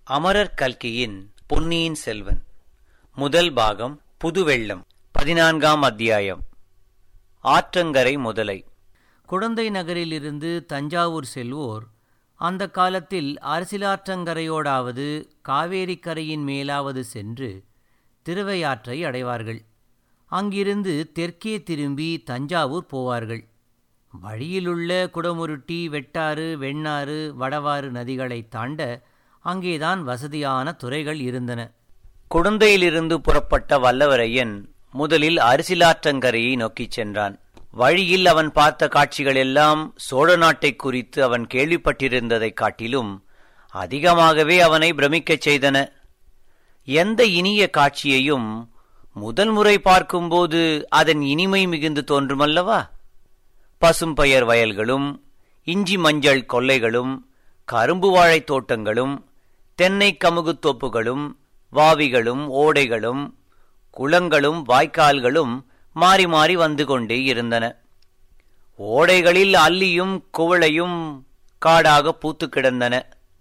அமரர் கல்கியின் பொன்னியின் செல்வன் முதல் பாகம் புதுவெள்ளம் பதினான்காம் அத்தியாயம் ஆற்றங்கரை முதலை குடந்தை நகரிலிருந்து தஞ்சாவூர் செல்வோர் அந்த காலத்தில் அரசிலாற்றங்கரையோடாவது காவேரி கரையின் மேலாவது சென்று திருவையாற்றை அடைவார்கள் அங்கிருந்து தெற்கே திரும்பி தஞ்சாவூர் போவார்கள் வழியிலுள்ள குடமுருட்டி வெட்டாறு வெண்ணாறு வடவாறு நதிகளைத் தாண்ட அங்கேதான் வசதியான துறைகள் இருந்தன குடந்தையிலிருந்து புறப்பட்ட வல்லவரையன் முதலில் அரிசிலாற்றங்கரையை நோக்கிச் சென்றான் வழியில் அவன் பார்த்த காட்சிகளெல்லாம் சோழ நாட்டைக் குறித்து அவன் கேள்விப்பட்டிருந்ததைக் காட்டிலும் அதிகமாகவே அவனை பிரமிக்கச் செய்தன எந்த இனிய காட்சியையும் முதல் முறை பார்க்கும்போது அதன் இனிமை மிகுந்து தோன்றுமல்லவா பசும்பயர் வயல்களும் இஞ்சி மஞ்சள் கொல்லைகளும் கரும்பு வாழைத் தோட்டங்களும் தென்னை கமுகுத் தோப்புகளும் வாவிகளும் ஓடைகளும் குளங்களும் வாய்க்கால்களும் மாறி மாறி வந்து கொண்டே இருந்தன ஓடைகளில் அல்லியும் குவளையும் காடாக பூத்து கிடந்தன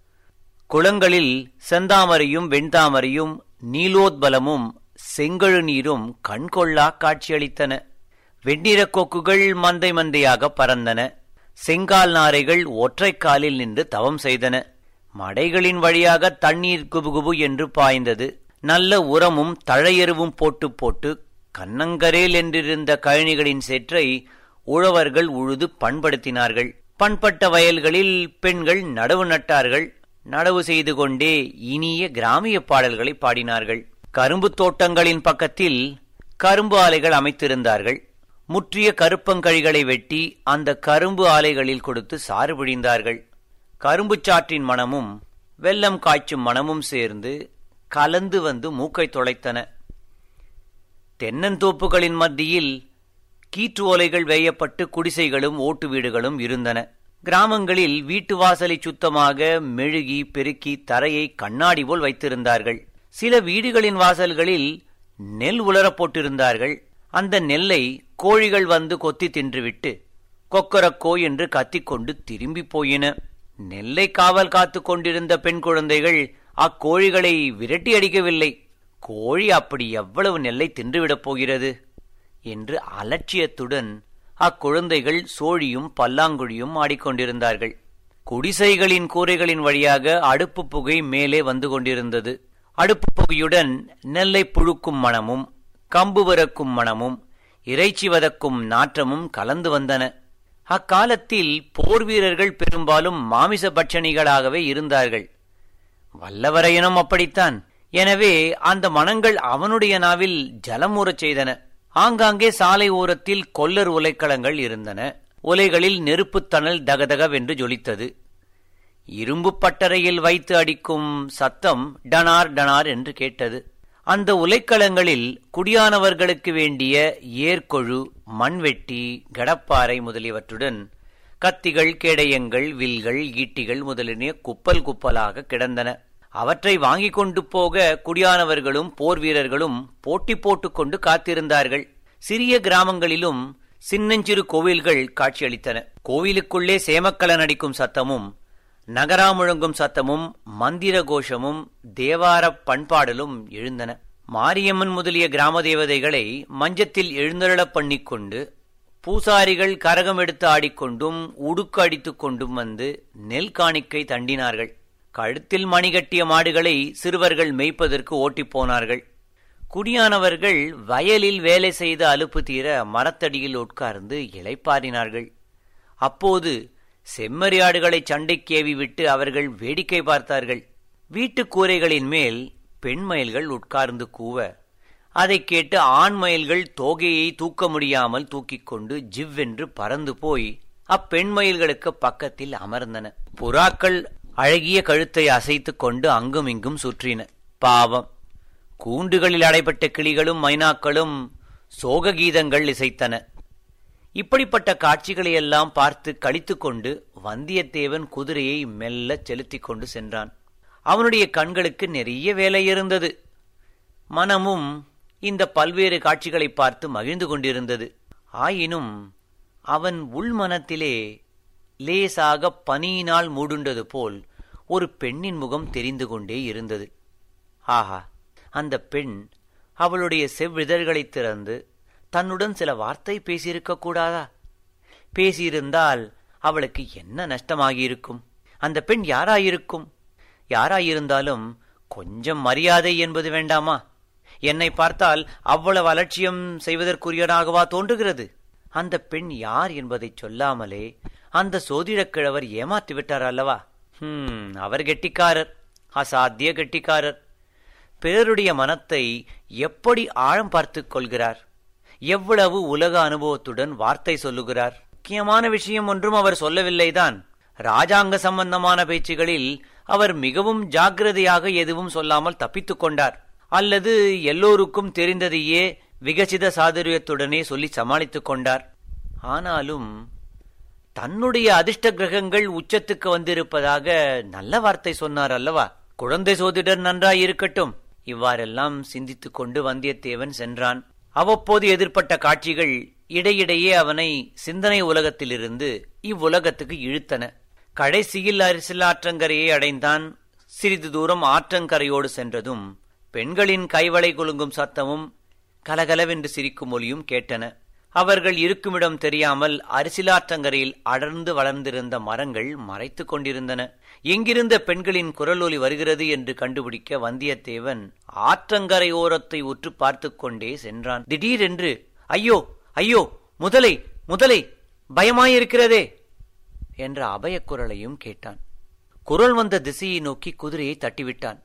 குளங்களில் செந்தாமரையும் வெண்தாமரையும் நீலோத்பலமும் செங்கழு நீரும் கண்கொள்ளா காட்சியளித்தன வெண்ணிறக் கொக்குகள் மந்தை மந்தையாக பறந்தன செங்கால் நாரைகள் ஒற்றைக் காலில் நின்று தவம் செய்தன மடைகளின் வழியாக தண்ணீர் குபுகுபு என்று பாய்ந்தது நல்ல உரமும் தழையெருவும் போட்டு போட்டு கண்ணங்கரேல் என்றிருந்த கழனிகளின் சேற்றை உழவர்கள் உழுது பண்படுத்தினார்கள் பண்பட்ட வயல்களில் பெண்கள் நடவு நட்டார்கள் நடவு செய்து கொண்டே இனிய கிராமிய பாடல்களை பாடினார்கள் கரும்பு தோட்டங்களின் பக்கத்தில் கரும்பு ஆலைகள் அமைத்திருந்தார்கள் முற்றிய கருப்பங்கழிகளை வெட்டி அந்த கரும்பு ஆலைகளில் கொடுத்து சாறு பிழிந்தார்கள் கரும்புச் சாற்றின் மணமும் வெல்லம் காய்ச்சும் மணமும் சேர்ந்து கலந்து வந்து மூக்கை தொலைத்தன தென்னந்தோப்புகளின் மத்தியில் கீற்று ஓலைகள் வேயப்பட்டு குடிசைகளும் ஓட்டு வீடுகளும் இருந்தன கிராமங்களில் வீட்டு வாசலை சுத்தமாக மெழுகி பெருக்கி தரையை கண்ணாடி போல் வைத்திருந்தார்கள் சில வீடுகளின் வாசல்களில் நெல் உலரப் போட்டிருந்தார்கள் அந்த நெல்லை கோழிகள் வந்து கொத்தி தின்றுவிட்டு கொக்கரக்கோ என்று கத்திக்கொண்டு திரும்பி போயின நெல்லை காவல் காத்து கொண்டிருந்த பெண் குழந்தைகள் அக்கோழிகளை விரட்டி அடிக்கவில்லை கோழி அப்படி எவ்வளவு நெல்லை தின்றுவிடப் போகிறது என்று அலட்சியத்துடன் அக்குழந்தைகள் சோழியும் பல்லாங்குழியும் ஆடிக்கொண்டிருந்தார்கள் குடிசைகளின் கூரைகளின் வழியாக அடுப்பு புகை மேலே வந்து கொண்டிருந்தது அடுப்பு புகையுடன் நெல்லை புழுக்கும் மணமும் கம்பு வரக்கும் மணமும் இறைச்சி வதக்கும் நாற்றமும் கலந்து வந்தன அக்காலத்தில் போர் வீரர்கள் பெரும்பாலும் மாமிச பட்சணிகளாகவே இருந்தார்கள் வல்லவரையனும் அப்படித்தான் எனவே அந்த மனங்கள் அவனுடைய நாவில் ஜலமூறச் செய்தன ஆங்காங்கே சாலை ஓரத்தில் கொல்லர் உலைக்களங்கள் இருந்தன உலைகளில் நெருப்புத் தணல் தகதகவென்று ஜொலித்தது இரும்பு பட்டறையில் வைத்து அடிக்கும் சத்தம் டனார் டனார் என்று கேட்டது அந்த உலைக்களங்களில் குடியானவர்களுக்கு வேண்டிய ஏர்கொழு மண்வெட்டி கடப்பாறை முதலியவற்றுடன் கத்திகள் கேடயங்கள் வில்கள் ஈட்டிகள் முதலிய குப்பல் குப்பலாக கிடந்தன அவற்றை வாங்கிக் கொண்டு போக குடியானவர்களும் போர் வீரர்களும் போட்டி போட்டுக்கொண்டு காத்திருந்தார்கள் சிறிய கிராமங்களிலும் சின்னஞ்சிறு கோவில்கள் காட்சியளித்தன கோவிலுக்குள்ளே சேமக்கலன் அடிக்கும் சத்தமும் நகரா முழங்கும் சத்தமும் மந்திர கோஷமும் தேவார பண்பாடலும் எழுந்தன மாரியம்மன் முதலிய கிராம தேவதைகளை மஞ்சத்தில் எழுந்தருளப் பண்ணிக்கொண்டு பூசாரிகள் கரகம் எடுத்து ஆடிக்கொண்டும் உடுக்கு அடித்துக் கொண்டும் வந்து நெல் காணிக்கை தண்டினார்கள் கழுத்தில் மணிகட்டிய மாடுகளை சிறுவர்கள் மேய்ப்பதற்கு ஓட்டிப் போனார்கள் குடியானவர்கள் வயலில் வேலை செய்து அலுப்பு தீர மரத்தடியில் உட்கார்ந்து இளைப்பாறினார்கள் அப்போது செம்மறியாடுகளை சண்டைக்கேவி விட்டு அவர்கள் வேடிக்கை பார்த்தார்கள் வீட்டுக் கூரைகளின் மேல் பெண் மயில்கள் உட்கார்ந்து கூவ அதைக் கேட்டு ஆண் மயில்கள் தோகையை தூக்க முடியாமல் தூக்கிக் கொண்டு ஜிவ்வென்று பறந்து போய் அப்பெண் மயில்களுக்கு பக்கத்தில் அமர்ந்தன புறாக்கள் அழகிய கழுத்தை அசைத்துக் கொண்டு அங்கும் இங்கும் சுற்றின பாவம் கூண்டுகளில் அடைபட்ட கிளிகளும் மைனாக்களும் சோக கீதங்கள் இசைத்தன இப்படிப்பட்ட காட்சிகளையெல்லாம் பார்த்து கழித்துக்கொண்டு வந்தியத்தேவன் குதிரையை மெல்ல செலுத்திக் கொண்டு சென்றான் அவனுடைய கண்களுக்கு நிறைய வேலை இருந்தது மனமும் இந்த பல்வேறு காட்சிகளை பார்த்து மகிழ்ந்து கொண்டிருந்தது ஆயினும் அவன் உள்மனத்திலே லேசாக பனியினால் மூடுண்டது போல் ஒரு பெண்ணின் முகம் தெரிந்து கொண்டே இருந்தது ஆஹா அந்த பெண் அவளுடைய செவ்விதழ்களைத் திறந்து தன்னுடன் சில வார்த்தை பேசியிருக்க கூடாதா பேசியிருந்தால் அவளுக்கு என்ன நஷ்டமாகியிருக்கும் அந்த பெண் யாராயிருக்கும் யாராயிருந்தாலும் கொஞ்சம் மரியாதை என்பது வேண்டாமா என்னை பார்த்தால் அவ்வளவு அலட்சியம் செய்வதற்குரியனாகவா தோன்றுகிறது அந்த பெண் யார் என்பதைச் சொல்லாமலே அந்த சோதிடக்கிழவர் ஏமாற்றி விட்டார் அல்லவா ஹம் அவர் கெட்டிக்காரர் அசாத்திய கெட்டிக்காரர் பிறருடைய மனத்தை எப்படி ஆழம் பார்த்துக் கொள்கிறார் எவ்வளவு உலக அனுபவத்துடன் வார்த்தை சொல்லுகிறார் முக்கியமான விஷயம் ஒன்றும் அவர் சொல்லவில்லைதான் ராஜாங்க சம்பந்தமான பேச்சுகளில் அவர் மிகவும் ஜாக்கிரதையாக எதுவும் சொல்லாமல் தப்பித்துக் கொண்டார் அல்லது எல்லோருக்கும் தெரிந்ததையே விகசித சாதுரியத்துடனே சொல்லி சமாளித்துக் கொண்டார் ஆனாலும் தன்னுடைய அதிர்ஷ்ட கிரகங்கள் உச்சத்துக்கு வந்திருப்பதாக நல்ல வார்த்தை சொன்னார் அல்லவா குழந்தை சோதிடர் நன்றாய் இருக்கட்டும் இவ்வாறெல்லாம் சிந்தித்துக் கொண்டு வந்தியத்தேவன் சென்றான் அவ்வப்போது எதிர்ப்பட்ட காட்சிகள் இடையிடையே அவனை சிந்தனை உலகத்திலிருந்து இவ்வுலகத்துக்கு இழுத்தன கடைசியில் அரசியலாற்றங்கரையை அடைந்தான் சிறிது தூரம் ஆற்றங்கரையோடு சென்றதும் பெண்களின் கைவளை குலுங்கும் சத்தமும் கலகலவென்று சிரிக்கும் ஒலியும் கேட்டன அவர்கள் இருக்குமிடம் தெரியாமல் அரிசிலாற்றங்கரையில் அடர்ந்து வளர்ந்திருந்த மரங்கள் மறைத்துக் கொண்டிருந்தன எங்கிருந்த பெண்களின் குரல் ஒலி வருகிறது என்று கண்டுபிடிக்க வந்தியத்தேவன் ஆற்றங்கரை ஓரத்தை உற்று பார்த்துக் கொண்டே சென்றான் திடீரென்று ஐயோ ஐயோ முதலை முதலை பயமாயிருக்கிறதே என்ற அபயக் குரலையும் கேட்டான் குரல் வந்த திசையை நோக்கி குதிரையை தட்டிவிட்டான்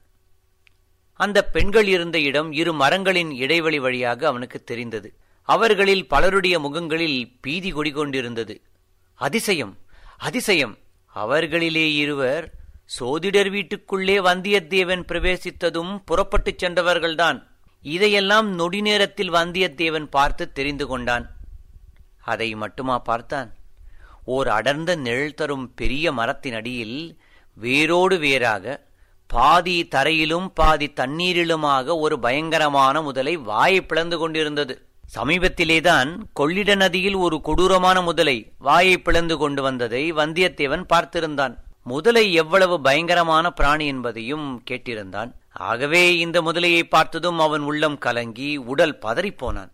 அந்த பெண்கள் இருந்த இடம் இரு மரங்களின் இடைவெளி வழியாக அவனுக்கு தெரிந்தது அவர்களில் பலருடைய முகங்களில் பீதி கொடிகொண்டிருந்தது அதிசயம் அதிசயம் அவர்களிலே இருவர் சோதிடர் வீட்டுக்குள்ளே வந்தியத்தேவன் பிரவேசித்ததும் புறப்பட்டுச் சென்றவர்கள்தான் இதையெல்லாம் நொடி நேரத்தில் வந்தியத்தேவன் பார்த்து தெரிந்து கொண்டான் அதை மட்டுமா பார்த்தான் ஓர் அடர்ந்த நிழல் தரும் பெரிய மரத்தின் அடியில் வேரோடு வேறாக பாதி தரையிலும் பாதி தண்ணீரிலுமாக ஒரு பயங்கரமான முதலை வாயை பிளந்து கொண்டிருந்தது சமீபத்திலேதான் கொள்ளிட நதியில் ஒரு கொடூரமான முதலை வாயை பிளந்து கொண்டு வந்ததை வந்தியத்தேவன் பார்த்திருந்தான் முதலை எவ்வளவு பயங்கரமான பிராணி என்பதையும் கேட்டிருந்தான் ஆகவே இந்த முதலையை பார்த்ததும் அவன் உள்ளம் கலங்கி உடல் பதறிப்போனான்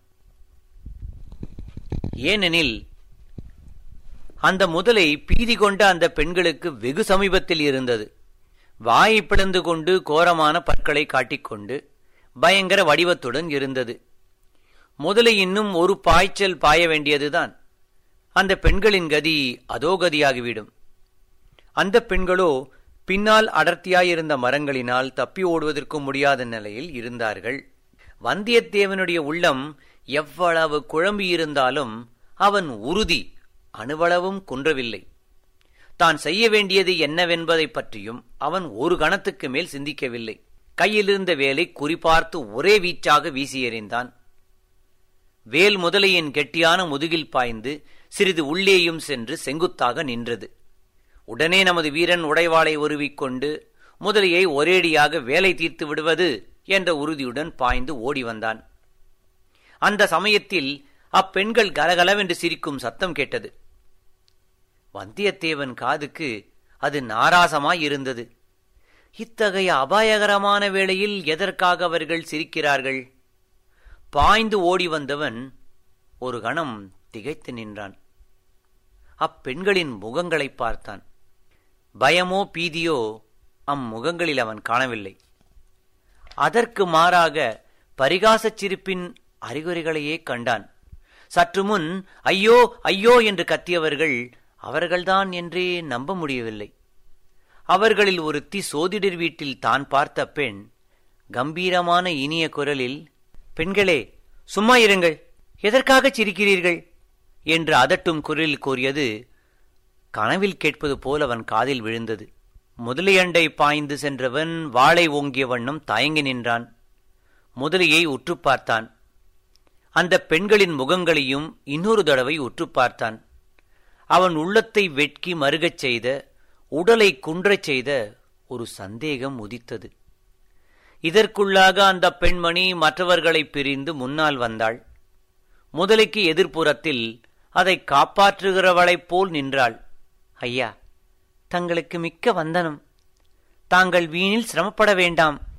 ஏனெனில் அந்த முதலை பீதி கொண்ட அந்த பெண்களுக்கு வெகு சமீபத்தில் இருந்தது வாயை பிளந்து கொண்டு கோரமான பற்களை காட்டிக்கொண்டு பயங்கர வடிவத்துடன் இருந்தது முதலை இன்னும் ஒரு பாய்ச்சல் பாய வேண்டியதுதான் அந்த பெண்களின் கதி அதோ கதியாகிவிடும் அந்த பெண்களோ பின்னால் அடர்த்தியாயிருந்த மரங்களினால் தப்பி ஓடுவதற்கு முடியாத நிலையில் இருந்தார்கள் வந்தியத்தேவனுடைய உள்ளம் எவ்வளவு குழம்பியிருந்தாலும் அவன் உறுதி அணுவளவும் குன்றவில்லை தான் செய்ய வேண்டியது என்னவென்பதை பற்றியும் அவன் ஒரு கணத்துக்கு மேல் சிந்திக்கவில்லை கையிலிருந்த வேலை குறிபார்த்து ஒரே வீச்சாக வீசி எறிந்தான் வேல் முதலையின் கெட்டியான முதுகில் பாய்ந்து சிறிது உள்ளேயும் சென்று செங்குத்தாக நின்றது உடனே நமது வீரன் உடைவாளை உருவிக்கொண்டு முதலையை ஒரேடியாக வேலை தீர்த்து விடுவது என்ற உறுதியுடன் பாய்ந்து ஓடி வந்தான் அந்த சமயத்தில் அப்பெண்கள் கலகலவென்று சிரிக்கும் சத்தம் கேட்டது வந்தியத்தேவன் காதுக்கு அது நாராசமாய் இருந்தது இத்தகைய அபாயகரமான வேளையில் எதற்காக அவர்கள் சிரிக்கிறார்கள் பாய்ந்து ஓடி வந்தவன் ஒரு கணம் திகைத்து நின்றான் அப்பெண்களின் முகங்களை பார்த்தான் பயமோ பீதியோ அம்முகங்களில் அவன் காணவில்லை அதற்கு மாறாக பரிகாசச் சிரிப்பின் அறிகுறிகளையே கண்டான் சற்று முன் ஐயோ ஐயோ என்று கத்தியவர்கள் அவர்கள்தான் என்றே நம்ப முடியவில்லை அவர்களில் ஒருத்தி சோதிடர் வீட்டில் தான் பார்த்த பெண் கம்பீரமான இனிய குரலில் பெண்களே சும்மா இருங்கள் எதற்காகச் சிரிக்கிறீர்கள் என்று அதட்டும் குரலில் கூறியது கனவில் கேட்பது போல் அவன் காதில் விழுந்தது முதலியண்டை பாய்ந்து சென்றவன் வாளை ஓங்கிய வண்ணம் தயங்கி நின்றான் முதலியை உற்று பார்த்தான் அந்த பெண்களின் முகங்களையும் இன்னொரு தடவை உற்று பார்த்தான் அவன் உள்ளத்தை வெட்கி மருகச் செய்த உடலை குன்றச் செய்த ஒரு சந்தேகம் உதித்தது இதற்குள்ளாக அந்த பெண்மணி மற்றவர்களை பிரிந்து முன்னால் வந்தாள் முதலைக்கு எதிர்ப்புறத்தில் அதை காப்பாற்றுகிறவளைப் போல் நின்றாள் ஐயா தங்களுக்கு மிக்க வந்தனம் தாங்கள் வீணில் சிரமப்பட வேண்டாம்